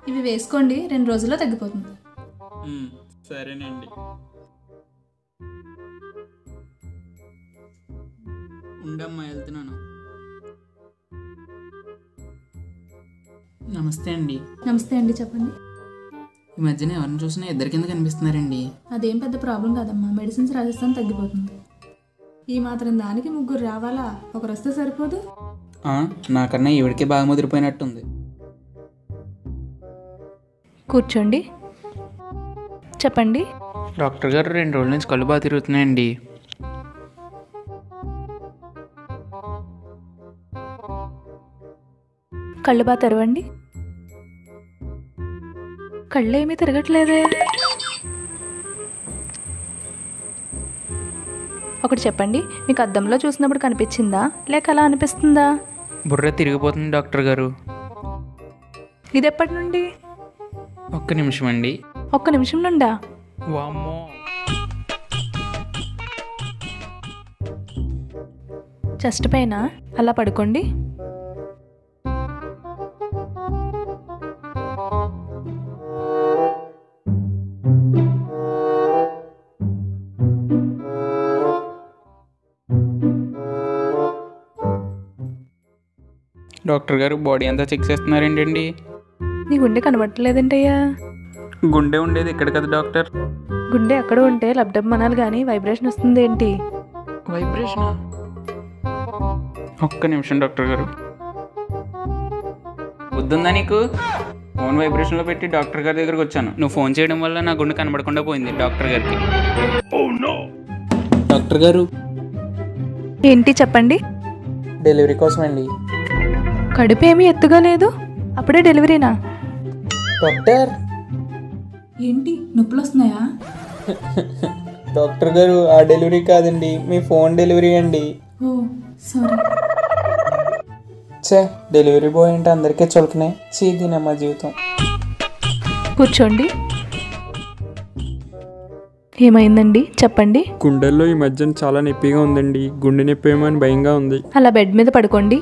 ఇవి వేసుకోండి రెండు రోజుల్లో తగ్గిపోతుంది మ్మ్, సరేనండి ఉండమ్మా వెళ్తున్నాను నమస్తే అండి నమస్తే అండి చెప్పండి ఈ మధ్యన ఎవరిని చూసినా ఇద్దరి కింద కనిపిస్తున్నారండి అదేం పెద్ద ప్రాబ్లం కాదమ్మా మెడిసిన్స్ రాజస్థాన్ తగ్గిపోతుంది ఈ మాత్రం దానికి ముగ్గురు రావాలా ఒకరు వస్తే సరిపోదు ఆ, నాకన్నా ఈవిడికే బాగా ముదిరిపోయినట్టుంది కూర్చోండి చెప్పండి డాక్టర్ గారు రెండు రోజుల నుంచి కళ్ళు బాగా తిరుగుతున్నాయండి కళ్ళు బాగా తెరవండి కళ్ళు ఏమీ తిరగట్లేదే ఒకటి చెప్పండి మీకు అద్దంలో చూసినప్పుడు కనిపించిందా లేక అలా అనిపిస్తుందా బుర్ర తిరిగిపోతుంది డాక్టర్ గారు ఇది ఎప్పటి నుండి ఒక్క నిమిషం అండి ఒక్క నిమిషం నుండా వామ్మో చెస్ట్ పైన అలా పడుకోండి డాక్టర్ గారు బాడీ అంతా చెక్ చేస్తున్నారేంటండి నీ గుండె కనబడట్లేదంటయ్యా గుండె ఉండేది ఇక్కడ కదా డాక్టర్ గుండె ఎక్కడ ఉంటే లబ్డబ్ మనాలి కానీ వైబ్రేషన్ వస్తుంది ఏంటి వైబ్రేషన్ ఒక్క నిమిషం డాక్టర్ గారు వద్దుందా నీకు ఫోన్ వైబ్రేషన్లో పెట్టి డాక్టర్ గారి దగ్గరకు వచ్చాను నువ్వు ఫోన్ చేయడం వల్ల నా గుండె కనబడకుండా పోయింది డాక్టర్ గారికి డాక్టర్ గారు ఏంటి చెప్పండి డెలివరీ కోసం అండి కడుపు ఏమీ ఎత్తుగా లేదు అప్పుడే డెలివరీనా డాక్టర్ ఏంటి నొప్పులు వస్తున్నాయా డాక్టర్ గారు ఆ డెలివరీ కాదండి మీ ఫోన్ డెలివరీ అండి ఓ సారీ చే డెలివరీ బాయ్ అంటే అందరికీ చులకనే చీదినమ్మా జీవితం కూర్చోండి ఏమైందండి చెప్పండి గుండెల్లో ఈ మధ్యన చాలా నొప్పిగా ఉందండి గుండె నొప్పి ఏమో అని భయంగా ఉంది అలా బెడ్ మీద పడుకోండి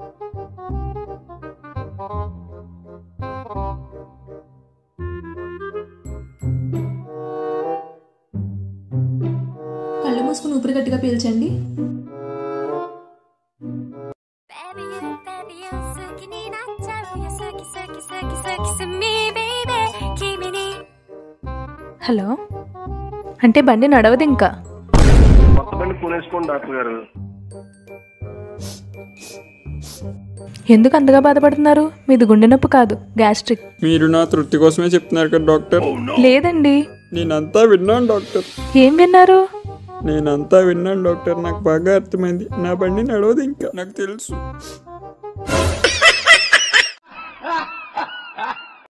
కళ్ళు మూసుకుని ఊపిరి గట్టిగా పీల్చండి Baby you, baby you 好きになっちゃうよ好き好き好き好きすみ baby 君に hello అంటే బండి నడవదు ఇంకా కొత్త బండి కొనేసుకోండి డాక్టర్ గారు ఎందుకు అంతగా బాధపడుతున్నారు మీది గుండె నొప్పి కాదు గ్యాస్ట్రిక్ మీరు నా తృప్తి కోసమే చెప్తున్నారు కదా డాక్టర్ లేదండి నేనంతా విన్నాను డాక్టర్ ఏం విన్నారు నేనంతా విన్నాను డాక్టర్ నాకు బాగా అర్థమైంది నా బండి నడవదు ఇంకా నాకు తెలుసు